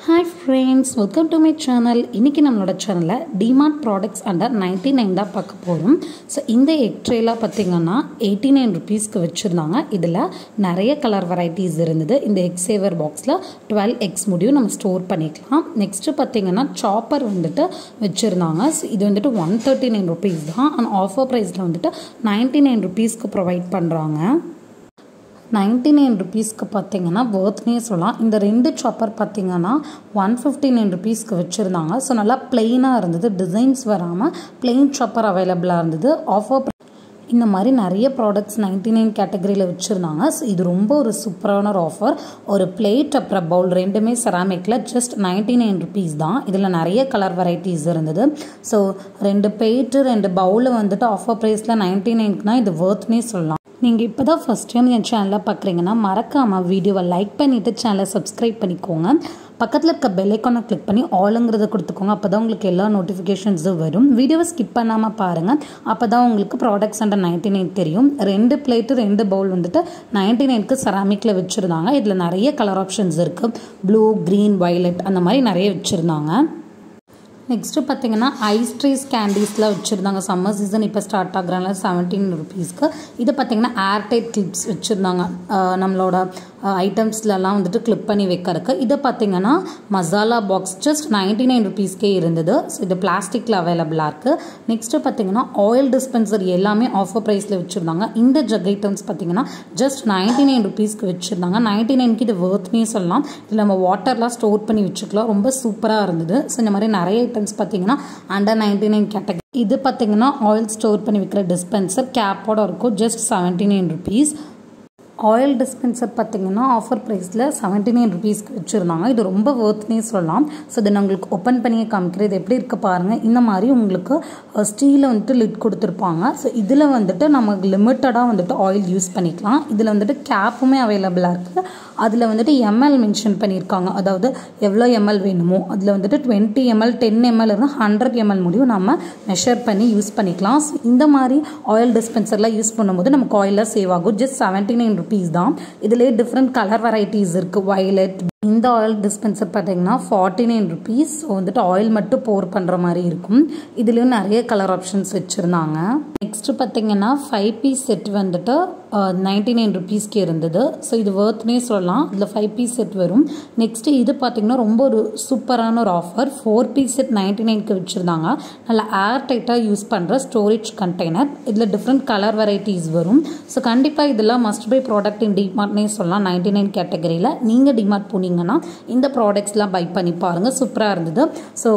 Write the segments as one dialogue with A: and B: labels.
A: hi friends welcome to my channel இன்றைக்கி நம்மளோட சேனலில் DMart products under ninety nine தான் பார்க்க போகிறோம் ஸோ இந்த எக் ட்ரேலாம் பார்த்திங்கன்னா எயிட்டி நைன் ருபீஸ்க்கு வச்சுருந்தாங்க இதில் நிறைய கலர் வெரைட்டிஸ் இருந்தது இந்த எக் சேவர் பாக்ஸில் டுவெல் எக்ஸ் முடியும் நம்ம ஸ்டோர் பண்ணிக்கலாம் நெக்ஸ்ட்டு பார்த்திங்கன்னா சாப்பர் வந்துட்டு வச்சுருந்தாங்க ஸோ இது வந்துட்டு ஒன் தேர்ட்டி நைன் ருபீஸ் தான் அண்ட் ஆஃபர் ப்ரைஸில் வந்துட்டு நைன்ட்டி நைன் ருபீஸ்க்கு ப்ரொவைட் பண்ணுறாங்க நைன்ட்டி நைன் ருபீஸ்க்கு பார்த்தீங்கன்னா ஒர்த்னே சொல்லலாம் இந்த ரெண்டு சாப்பர் பார்த்தீங்கன்னா ஒன் ஃபிஃப்டி நைன் ருபீஸ்க்கு வச்சுருந்தாங்க ஸோ நல்லா பிளெயினாக இருந்தது டிசைன்ஸ் வராமல் பிளெயின் சாப்பர் அவைலபிளாக இருந்தது ஆஃபர் இந்த மாதிரி நிறைய ப்ராடக்ட்ஸ் நைன்டி நைன் கேட்டகரியில் வச்சுருந்தாங்க ஸோ இது ரொம்ப ஒரு சூப்பரான ஒரு ஆஃபர் ஒரு பிளேட் அப்புறம் பவுல் ரெண்டுமே செராமிக்கில் ஜஸ்ட் நைன்டி நைன் ருபீஸ் தான் இதில் நிறைய கலர் வெரைட்டிஸ் இருந்தது ஸோ ரெண்டு பிளேட்டு ரெண்டு பவுலு வந்துட்டு ஆஃபர் ப்ரைஸில் நைன்டி நைன்க்குனா இது ஒர்த்னே சொல்லலாம் நீங்கள் இப்போ தான் ஃபஸ்ட் டைம் என் சேனலை பார்க்குறீங்கன்னா மறக்காமல் வீடியோவை லைக் பண்ணிவிட்டு சேனலை சப்ஸ்கிரைப் பண்ணிக்கோங்க பக்கத்தில் இருக்க பெல்லைக்கானை கிளிக் பண்ணி ஆளுங்கிறத கொடுத்துக்கோங்க அப்போ தான் உங்களுக்கு எல்லா நோட்டிஃபிகேஷன்ஸும் வரும் வீடியோவை ஸ்கிப் பண்ணாமல் பாருங்கள் அப்போ தான் உங்களுக்கு ப்ராடக்ட்ஸ் அண்டர் நைன்ட்டி நைன் தெரியும் ரெண்டு பிளேட்டு ரெண்டு பவுல் வந்துட்டு நைன்ட்டி நைனுக்கு செராமிக்கில் வச்சுருந்தாங்க இதில் நிறைய கலர் ஆப்ஷன்ஸ் இருக்குது ப்ளூ க்ரீன் வயலட் அந்த மாதிரி நிறைய வச்சுருந்தாங்க நெக்ஸ்ட்டு பார்த்தீங்கன்னா ஐஸ் ட்ரீஸ் கேண்டீஸ்லாம் வச்சுருந்தாங்க சம்மர் சீசன் இப்போ ஸ்டார்ட் ஆகுறனால செவன்டீன் ருபீஸ்க்கு இது பார்த்தீங்கன்னா ஏர்டைட் கிளிப்ஸ் வச்சுருந்தாங்க நம்மளோட ஐட்டம்ஸ்லலாம் வந்துட்டு கிளிப் பண்ணி வைக்கிறதுக்கு இதை பார்த்தீங்கன்னா masala box just ninety nine ருபீஸ்க்கே இருந்தது ஸோ இது பிளாஸ்டிக்கில் அவைலபிளாக இருக்குது நெக்ஸ்ட்டு பார்த்தீங்கன்னா ஆயில் டிஸ்பென்சர் எல்லாமே ஆஃபர் ப்ரைஸில் வச்சுருந்தாங்க இந்த ஜக் ஐட்டம்ஸ் பார்த்தீங்கன்னா ஜஸ்ட் நைன்டி நைன் ருபீஸ்க்கு வச்சுருந்தாங்க நைன்டி நைனுக்கு இது ஒர்த்னே சொல்லலாம் இதில் நம்ம வாட்டர்லாம் ஸ்டோர் பண்ணி வச்சுக்கலாம் ரொம்ப சூப்பராக இருந்தது ஸோ இந்த மாதிரி நிறைய ஐட்டம்ஸ் பார்த்தீங்கன்னா அண்டர் நைன்டி நைன் கேட்டகரி இது பார்த்தீங்கன்னா ஆயில் ஸ்டோர் பண்ணி வைக்கிற டிஸ்பென்சர் கேப்போட இருக்கும் just seventy nine rupees oil dispenser பார்த்தீங்கன்னா ஆஃபர் ப்ரைஸில் செவன்ட்டி நைன் ருபீஸ்க்கு வச்சுருந்தாங்க இது ரொம்ப ஒர்த்னே சொல்லலாம் ஸோ இதை நான் உங்களுக்கு ஓப்பன் பண்ணியே காமிக்கிறது எப்படி இருக்க பாருங்கள் இந்த மாதிரி உங்களுக்கு ஸ்டீலில் வந்துட்டு லிட் கொடுத்துருப்பாங்க ஸோ இதில் வந்துட்டு நமக்கு லிமிட்டடாக வந்துட்டு ஆயில் யூஸ் பண்ணிக்கலாம் இதில் வந்துட்டு கேப்புமே அவைலபிளாக இருக்குது அதில் வந்துட்டு எம்எல் மென்ஷன் பண்ணியிருக்காங்க அதாவது எவ்வளோ எம்எல் வேணுமோ அதில் வந்துட்டு டுவெண்ட்டி எம்எல் டென் எம்எல் இருந்தால் ஹண்ட்ரட் எம்எல் முடியும் நம்ம மெஷர் பண்ணி யூஸ் பண்ணிக்கலாம் ஸோ இந்த மாதிரி ஆயில் டிஸ்பென்சர்லாம் யூஸ் பண்ணும்போது நமக்கு ஆயிலாக சேவ் ஆகும் ஜஸ்ட் செவன்ட்டி நைன் ருபீஸ் தான் இதிலே டிஃப்ரெண்ட் கலர் வெரைட்டிஸ் இருக்குது வயலட் இந்த ஆயில் டிஸ்பென்சர் பார்த்தீங்கன்னா ஃபார்ட்டி நைன் ருபீஸ் ஸோ வந்துட்டு ஆயில் மட்டும் போர் பண்ணுற மாதிரி இருக்கும் இதுலேயும் நிறைய கலர் ஆப்ஷன்ஸ் வச்சுருந்தாங்க நெக்ஸ்ட்டு பார்த்தீங்கன்னா ஃபைவ் பீஸ் செட் வந்துட்டு நைன்டி நைன் ருபீஸ்க்கு இருந்தது ஸோ இது ஒர்த்னே சொல்லலாம் இதில் ஃபைவ் பீஸ் செட் வரும் நெக்ஸ்ட்டு இது பார்த்திங்கன்னா ரொம்ப ஒரு சூப்பரான ஒரு offer four piece set ninety நைனுக்கு வச்சுருந்தாங்க நல்லா ஏர் டைட்டாக யூஸ் பண்ணுற ஸ்டோரேஜ் கண்டெய்னர் இதில் டிஃப்ரெண்ட் கலர் வெரைட்டிஸ் வரும் ஸோ கண்டிப்பாக இதெல்லாம் மஸ்ட் பை ப்ராடக்ட் இன் டிமார்ட்னே சொல்லலாம் நைன்டி நைன் கேட்டகரியில் நீங்கள் டிமார்ட் போனீங்கன்னா இந்த ப்ராடக்ட்ஸ்லாம் பை பண்ணி பாருங்கள் சூப்பராக இருந்தது ஸோ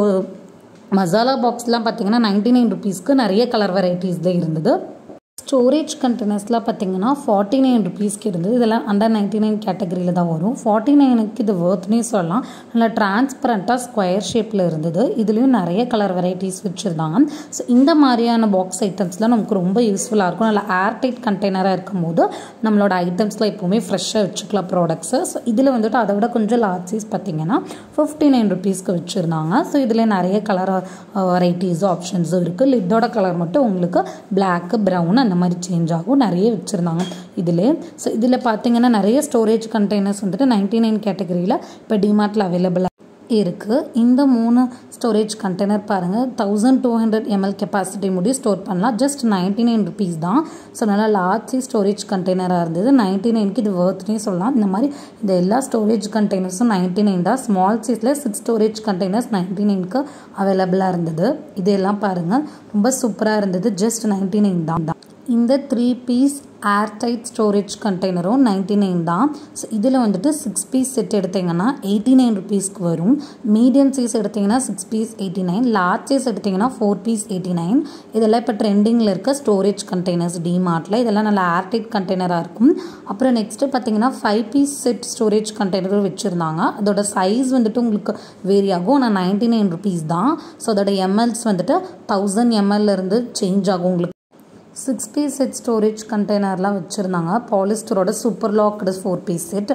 A: மசாலா பாக்ஸ்லாம் பார்த்தீங்கன்னா நைன்டி நைன் ருபீஸ்க்கு நிறைய கலர் வெரைட்டிஸில் இருந்தது ஸ்டோரேஜ் கண்டெய்னர்ஸ்லாம் பார்த்தீங்கன்னா ஃபார்ட்டி நைன் ருபீஸ்க்கு இருந்தது இதெல்லாம் அண்டர் நைன்டி நைன் கேட்டகரியில் தான் வரும் ஃபார்ட்டி நைனுக்கு இது ஒர்த்னே சொல்லலாம் நல்லா டிரான்ஸ்பரண்ட்டாக ஸ்கொயர் ஷேப்பில் இருந்தது இதுலேயும் நிறைய கலர் வெரைட்டிஸ் வச்சுருந்தாங்க ஸோ இந்த மாதிரியான பாக்ஸ் ஐட்டம்ஸ்லாம் நமக்கு ரொம்ப யூஸ்ஃபுல்லாக இருக்கும் நல்லா ஏர்டைட் கண்டெய்னராக இருக்கும் போது நம்மளோட ஐட்டம்ஸ்லாம் எப்போவுமே ஃப்ரெஷ்ஷாக வச்சுக்கலாம் ப்ராடக்ட்ஸு ஸோ இதில் வந்துட்டு அதை விட கொஞ்சம் லார்ஜ் சைஸ் பார்த்தீங்கன்னா ஃபிஃப்டி நைன் ருபீஸ்க்கு வச்சுருந்தாங்க ஸோ இதில் நிறைய கலர் வெரைட்டிஸும் ஆப்ஷன்ஸும் இருக்குது லிட்டோட கலர் மட்டும் உங்களுக்கு பிளாக்கு ப்ரௌன் அந்த மாதிரி சேஞ்ச் ஆகும் நிறைய வச்சுருந்தாங்க இதில் ஸோ இதில் பார்த்தீங்கன்னா நிறைய ஸ்டோரேஜ் கண்டெய்னர்ஸ் வந்துட்டு நைன்டி நைன் கேட்டகரியில் இப்போ டிமார்ட்டில் அவைலபிளாக இருக்குது இந்த மூணு ஸ்டோரேஜ் கண்டெய்னர் பாருங்கள் thousand two hundred ML capacity முடியும் ஸ்டோர் பண்ணலாம் ஜஸ்ட் நைன்ட்டி நைன் ருபீஸ் தான் ஸோ நல்லா லார்ஜ் ஸ்டோரேஜ் கண்டெய்னராக இருந்தது நைன்ட்டி நைனுக்கு இது ஒர்த்னே சொல்லலாம் இந்த மாதிரி இந்த எல்லா ஸ்டோரேஜ் கண்டெய்னர்ஸும் நைன்ட்டி நைன் தான் ஸ்மால் சைஸில் சிக்ஸ் ஸ்டோரேஜ் கண்டெய்னர்ஸ் நைன்ட்டி நைனுக்கு அவைலபிளாக இருந்தது இதெல்லாம் பாருங்கள் ரொம்ப சூப்பராக இருந்தது ஜஸ்ட் நைன்ட்டி நைன் தான் இந்த த்ரீ பீஸ் ஏர்டைட் ஸ்டோரேஜ் கண்டெய்னரும் நைன்டி நைன் தான் ஸோ இதில் வந்துட்டு சிக்ஸ் பீஸ் செட் எடுத்திங்கன்னா எயிட்டி நைன் ருபீஸ்க்கு வரும் மீடியம் சைஸ் எடுத்திங்கன்னா six piece eighty nine large size எடுத்திங்கன்னா ஃபோர் பீஸ் எயிட்டி நைன் இதெல்லாம் இப்போ ட்ரெண்டிங்கில் இருக்க ஸ்டோரேஜ் கண்டெய்னர்ஸ் டிமார்ட்டில் இதெல்லாம் நல்லா ஏர்டைட் கண்டெய்னராக இருக்கும் அப்புறம் நெக்ஸ்ட்டு பார்த்தீங்கன்னா ஃபைவ் பீஸ் செட் ஸ்டோரேஜ் கண்டெய்னரும் வச்சுருந்தாங்க அதோட சைஸ் வந்துட்டு உங்களுக்கு வேரி ஆகும் ஆனால் நைன்டி நைன் ருபீஸ் தான் ஸோ அதோட எம்எல்ஸ் வந்துட்டு தௌசண்ட் எம்எல்லேருந்து சேஞ்ச் ஆகும் உங்களுக்கு சிக்ஸ் பீஸ் செட் ஸ்டோரேஜ் கண்டெய்னர்லாம் வச்சுருந்தாங்க பாலிஸ்டரோட super lock four piece set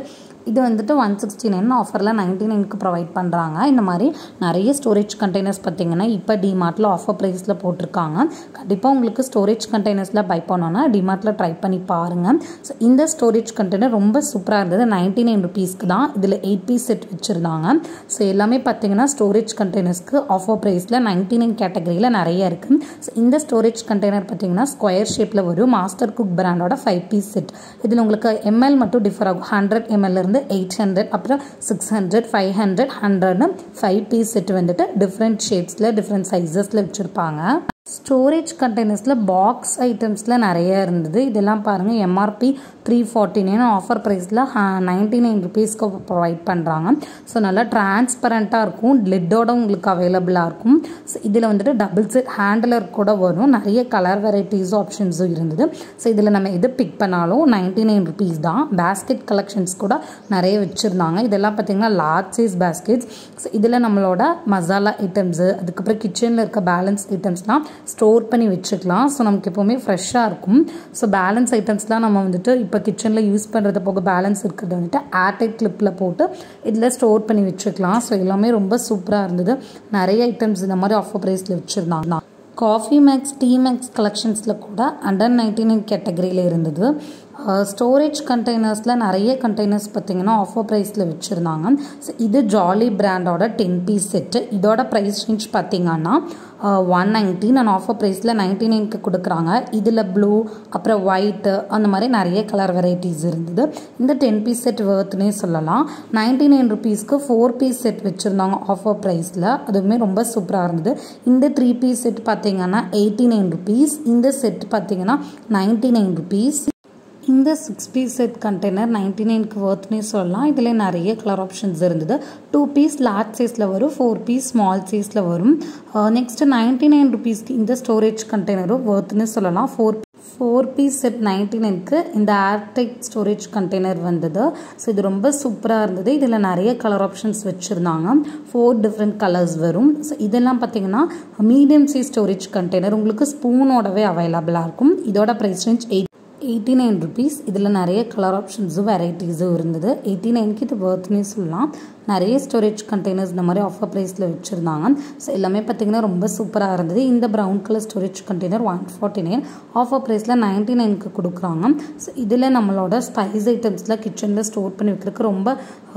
A: இது வந்துட்டு ஒன் சிக்ஸ்டி நைன் ஆஃபரில் நைன்டி நைனுக்கு ப்ரொவைட் பண்ணுறாங்க இந்த மாதிரி நிறைய ஸ்டோரேஜ் கண்டெய்னர்ஸ் பார்த்தீங்கன்னா இப்போ டிமார்ட்டில் ஆஃபர் ப்ரைஸில் போட்டிருக்காங்க கண்டிப்பாக உங்களுக்கு ஸ்டோரேஜ் கண்டெய்னர்ஸில் பை பண்ணோன்னா டிமார்ட்டில் ட்ரை பண்ணி பாருங்கள் ஸோ இந்த ஸ்டோரேஜ் கண்டெய்னர் ரொம்ப சூப்பராக இருந்தது நைன்டி நைன் ருபீஸ்க்கு தான் இதில் எயிட் பீஸ் செட் வச்சுருந்தாங்க ஸோ எல்லாமே பார்த்தீங்கன்னா ஸ்டோரேஜ் கண்டெய்னர்ஸ்க்கு ஆஃபர் ப்ரைஸில் நைன்டி நைன் கேட்டகரியில் நிறைய இருக்குது ஸோ இந்த ஸ்டோரேஜ் கண்டெய்னர் பார்த்தீங்கன்னா ஸ்கொயர் ஷேப்பில் வரும் மாஸ்டர் குக் பிராண்டோட ஃபைவ் பீஸ் செட் இதில் உங்களுக்கு எம்எல் மட்டும் டிஃபர் ஆகும் ஹண்ட்ரட் எம்எல்லேருந்து எயிட் ஹண்ட்ரட் அப்புறம் சிக்ஸ் ஹண்ட்ரட் ஃபைவ் ஹண்ட்ரட் ஹண்ட்ரட்னு ஃபைவ் பீஸ் செட் வந்துட்டு டிஃப்ரெண்ட் ஷேப்ஸில் டிஃப்ரெண்ட் சைஸஸில் வச்சுருப்பாங்க ஸ்டோரேஜ் கண்டெய்னர்ஸில் பாக்ஸ் ஐட்டம்ஸில் நிறைய இருந்தது இதெல்லாம் பாருங்கள் MRP three forty nine offer ப்ரைஸில் நைன்டி நைன் ருபீஸ்க்கு ப்ரொவைட் பண்ணுறாங்க ஸோ நல்லா டிரான்ஸ்பரண்ட்டாக இருக்கும் லிட்டோட உங்களுக்கு அவைலபிளாக இருக்கும் ஸோ இதில் வந்துட்டு டபுள் செட் ஹேண்டலர் கூட வரும் நிறைய கலர் வெரைட்டிஸ் ஆப்ஷன்ஸும் இருந்தது ஸோ இதில் நம்ம எது பிக் பண்ணாலும் நைன்டி நைன் ருபீஸ் தான் பேஸ்கெட் கலெக்ஷன்ஸ் கூட நிறைய வச்சுருந்தாங்க இதெல்லாம் பார்த்திங்கன்னா லார்ஜ் சைஸ் பேஸ்கெட்ஸ் ஸோ இதில் நம்மளோட மசாலா ஐட்டம்ஸு அதுக்கப்புறம் கிச்சனில் இருக்க பேலன்ஸ் ஐட்டம்ஸ்லாம் ஸ்டோர் பண்ணி வச்சுக்கலாம் ஸோ நமக்கு எப்போவுமே ஃப்ரெஷ்ஷாக இருக்கும் ஸோ பேலன்ஸ் ஐட்டம்ஸ்லாம் நம்ம வந்துட்டு இப்போ கிச்சனில் யூஸ் பண்ணுறது போக பேலன்ஸ் இருக்கிறது வந்துட்டு ஏர்டைட் கிளிப்பில் போட்டு இதில் ஸ்டோர் பண்ணி வச்சுக்கலாம் ஸோ எல்லாமே ரொம்ப சூப்பராக இருந்தது நிறைய ஐட்டம்ஸ் இந்த மாதிரி ஆஃபர் ப்ரைஸில் வச்சுருந்தாங்க காஃபி மேக்ஸ் டீ மேக்ஸ் கலெக்ஷன்ஸில் கூட அண்டர் நைன்டி நைன் கேட்டகரியில் இருந்தது ஸ்டோரேஜ் கண்டெய்னர்ஸில் நிறைய கண்டெய்னர்ஸ் பார்த்திங்கன்னா ஆஃபர் ப்ரைஸில் வச்சுருந்தாங்க ஸோ இது ஜாலி பிராண்டோட டென் பீஸ் செட்டு இதோட ப்ரைஸ் ரேஞ்ச் பார்த்திங்கன்னா ஒன் நைன்ட்டி நான் ஆஃபர் ப்ரைஸில் நைன்ட்டி நைனுக்கு கொடுக்குறாங்க இதில் ப்ளூ அப்புறம் ஒயிட்டு அந்த மாதிரி நிறைய கலர் வெரைட்டிஸ் இருந்தது இந்த டென் பீஸ் செட் வேர்த்துனே சொல்லலாம் நைன்ட்டி நைன் ருபீஸ்க்கு ஃபோர் பீஸ் செட் வச்சுருந்தாங்க ஆஃபர் ப்ரைஸில் அதுவுமே ரொம்ப சூப்பராக இருந்தது இந்த த்ரீ பீஸ் செட் பார்த்திங்கன்னா எயிட்டி நைன் ருபீஸ் இந்த செட் பார்த்திங்கன்னா நைன்ட்டி நைன் ருபீஸ் இந்த six piece set container ninety நைனுக்கு ஒர்த்னே சொல்லலாம் இதில் நிறைய கலர் ஆப்ஷன்ஸ் இருந்தது டூ பீஸ் லார்ஜ் சைஸில் வரும் ஃபோர் பீஸ் ஸ்மால் சைஸில் வரும் நெக்ஸ்ட்டு நைன்டி நைன் ருபீஸ்க்கு இந்த ஸ்டோரேஜ் கண்டெய்னரும் ஒர்த்னு சொல்லலாம் four four piece set ninety நைனுக்கு இந்த ஏர்டைட் ஸ்டோரேஜ் கண்டெய்னர் வந்தது ஸோ இது ரொம்ப சூப்பராக இருந்தது இதில் நிறைய கலர் ஆப்ஷன்ஸ் வச்சுருந்தாங்க ஃபோர் டிஃப்ரெண்ட் கலர்ஸ் வரும் ஸோ இதெல்லாம் பார்த்தீங்கன்னா மீடியம் சைஸ் ஸ்டோரேஜ் கண்டெய்னர் உங்களுக்கு ஸ்பூனோடவே அவைலபிளாக இருக்கும் இதோட price range eight eighty nine rupees இதில் நிறைய கலர் ஆப்ஷன்ஸும் வெரைட்டிஸும் இருந்தது எயிட்டி நைனுக்கு இது ஒர்த்னே சொல்லலாம் நிறைய ஸ்டோரேஜ் கண்டெய்னர்ஸ் இந்த மாதிரி ஆஃபர் ப்ரைஸில் வச்சுருந்தாங்க ஸோ எல்லாமே பார்த்திங்கன்னா ரொம்ப சூப்பராக இருந்தது இந்த brown colour storage container one forty nine offer ப்ரைஸில் நைன்ட்டி நைனுக்கு கொடுக்குறாங்க ஸோ இதில் நம்மளோட ஸ்பைஸ் ஐட்டம்ஸில் கிச்சனில் ஸ்டோர் பண்ணி வைக்கிறதுக்கு ரொம்ப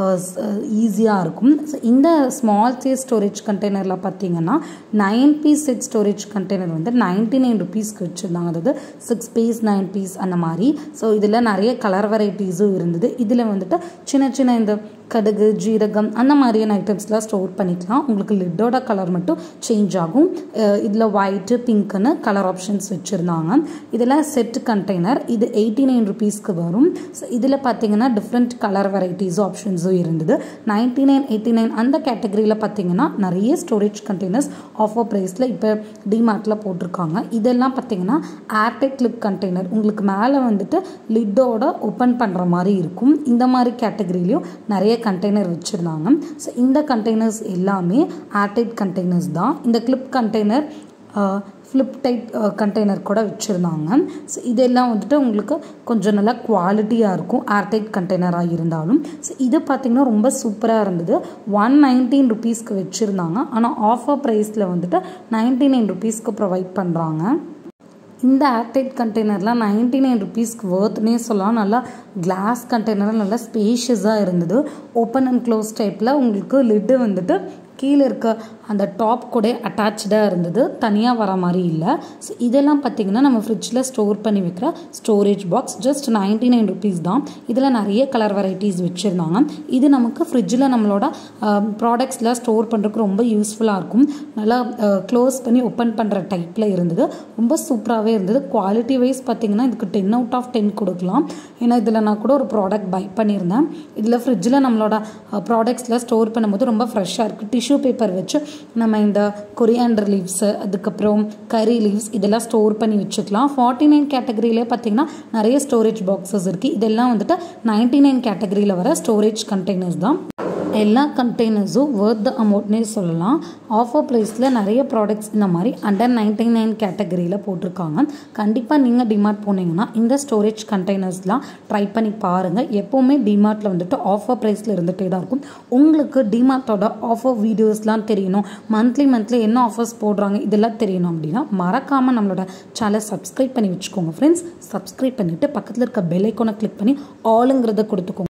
A: ஈஸியாக இருக்கும் ஸோ இந்த ஸ்மால் சைஸ் ஸ்டோரேஜ் கண்டெய்னரில் பார்த்தீங்கன்னா nine piece set storage container வந்து நைன்ட்டி நைன் ருபீஸ்க்கு வச்சுருந்தாங்க அதாவது சிக்ஸ் பீஸ் நைன் பீஸ் அந்த மாதிரி ஸோ இதில் நிறைய கலர் வெரைட்டிஸும் இருந்தது இதில் வந்துட்டு சின்ன சின்ன இந்த கடுகு ஜீரகம் அந்த மாதிரியான ஐட்டம்ஸ்லாம் ஸ்டோர் பண்ணிக்கலாம் உங்களுக்கு லிட்டோட கலர் மட்டும் சேஞ்ச் ஆகும் இதில் ஒயிட்டு பிங்க்குன்னு கலர் ஆப்ஷன்ஸ் வச்சுருந்தாங்க இதில் செட் கண்டெய்னர் இது எயிட்டி நைன் ருபீஸ்க்கு வரும் ஸோ இதில் பார்த்தீங்கன்னா டிஃப்ரெண்ட் கலர் வெரைட்டிஸும் ஆப்ஷன்ஸும் இருந்தது நைன்ட்டி நைன் எயிட்டி நைன் அந்த கேட்டகரியில் பார்த்தீங்கன்னா நிறைய ஸ்டோரேஜ் கண்டெய்னர்ஸ் ஆஃபர் ப்ரைஸில் இப்போ டிமார்ட்டில் போட்டிருக்காங்க இதெல்லாம் பார்த்தீங்கன்னா ஏர்டெக் கிளிப் கண்டெய்னர் உங்களுக்கு மேலே வந்துட்டு லிட்டோட ஓப்பன் பண்ணுற மாதிரி இருக்கும் இந்த மாதிரி கேட்டகரிலையும் நிறைய கண்டெய்னர் வச்சுருந்தாங்க ஸோ இந்த கண்டெய்னர்ஸ் எல்லாமே ஏர்டைட் கண்டெய்னர்ஸ் தான் இந்த clip container flip type container கூட வச்சுருந்தாங்க ஸோ இதெல்லாம் வந்துட்டு உங்களுக்கு கொஞ்சம் நல்லா குவாலிட்டியாக இருக்கும் ஏர்டைட் கண்டெய்னராக இருந்தாலும் ஸோ இது பார்த்திங்கன்னா ரொம்ப சூப்பராக இருந்தது ஒன் நைன்டீன் ருபீஸ்க்கு வச்சுருந்தாங்க ஆனால் ஆஃபர் ப்ரைஸில் வந்துட்டு நைன்டி நைன் ருபீஸ்க்கு ப்ரொவைட் பண்ணுறாங்க இந்த ஏர்டைட் கண்டெய்னர்லாம் நைன்டி நைன் ருபீஸ்க்கு ஒர்த்னே சொல்லலாம் நல்லா கிளாஸ் கண்டெய்னராக நல்லா ஸ்பேஷியஸாக இருந்தது ஓப்பன் அண்ட் க்ளோஸ் டைப்பில் உங்களுக்கு லிட்டு வந்துட்டு கீழே இருக்க அந்த டாப் கூட அட்டாச்சாக இருந்தது தனியாக வர மாதிரி இல்லை ஸோ இதெல்லாம் பார்த்திங்கன்னா நம்ம ஃப்ரிட்ஜில் ஸ்டோர் பண்ணி வைக்கிற storage box just ninety nine rupees தான் இதில் நிறைய கலர் வெரைட்டிஸ் வச்சுருந்தாங்க இது நமக்கு ஃப்ரிட்ஜில் நம்மளோட ப்ராடக்ட்ஸில் ஸ்டோர் பண்ணுறதுக்கு ரொம்ப யூஸ்ஃபுல்லாக இருக்கும் நல்லா க்ளோஸ் பண்ணி ஓப்பன் பண்ணுற டைப்பில் இருந்தது ரொம்ப சூப்பராகவே இருந்தது குவாலிட்டி வைஸ் பார்த்திங்கன்னா இதுக்கு டென் அவுட் ஆஃப் டென் கொடுக்கலாம் ஏன்னா இதில் நான் கூட ஒரு ப்ராடக்ட் பை பண்ணியிருந்தேன் இதில் ஃப்ரிட்ஜில் நம்மளோட ப்ராடக்ட்ஸில் ஸ்டோர் பண்ணும்போது ரொம்ப ஃப்ரெஷ்ஷாக இருக்குது டிஷ்யூ பேப்பர் வச்சு நம்ம இந்த கொரியாண்டர் லீவ்ஸு அதுக்கப்புறம் கறி லீவ்ஸ் இதெல்லாம் ஸ்டோர் பண்ணி வச்சுக்கலாம் ஃபார்ட்டி நைன் கேட்டகரியிலே பார்த்தீங்கன்னா நிறைய ஸ்டோரேஜ் பாக்ஸஸ் இருக்குது இதெல்லாம் வந்துட்டு நைன்டி நைன் கேட்டகரியில் வர ஸ்டோரேஜ் கண்டெய்னர்ஸ் தான் எல்லா கண்டெய்னர்ஸும் worth த அமௌண்ட்னே சொல்லலாம் ஆஃபர் ப்ரைஸில் நிறைய ப்ராடக்ட்ஸ் இந்த மாதிரி அண்டர் நைன்டி நைன் கேட்டகரியில் போட்டிருக்காங்க கண்டிப்பாக நீங்கள் டிமார்ட் போனீங்கன்னா இந்த ஸ்டோரேஜ் கண்டெய்னர்ஸ்லாம் ட்ரை பண்ணி பாருங்கள் எப்போவுமே டிமார்ட்டில் வந்துட்டு ஆஃபர் ப்ரைஸில் இருந்துகிட்டே தான் இருக்கும் உங்களுக்கு டிமார்ட்டோட ஆஃபர் வீடியோஸ்லாம் தெரியணும் மந்த்லி மந்த்லி என்ன ஆஃபர்ஸ் போடுறாங்க இதெல்லாம் தெரியணும் அப்படின்னா மறக்காமல் நம்மளோட சேனலை சப்ஸ்கிரைப் பண்ணி வச்சுக்கோங்க ஃப்ரெண்ட்ஸ் சப்ஸ்கிரைப் பண்ணிவிட்டு பக்கத்தில் இருக்க பெல் ஐக்கானை கிளிக் பண்ணி ஆளுங்கிறத கொடுத்துக்கோங்க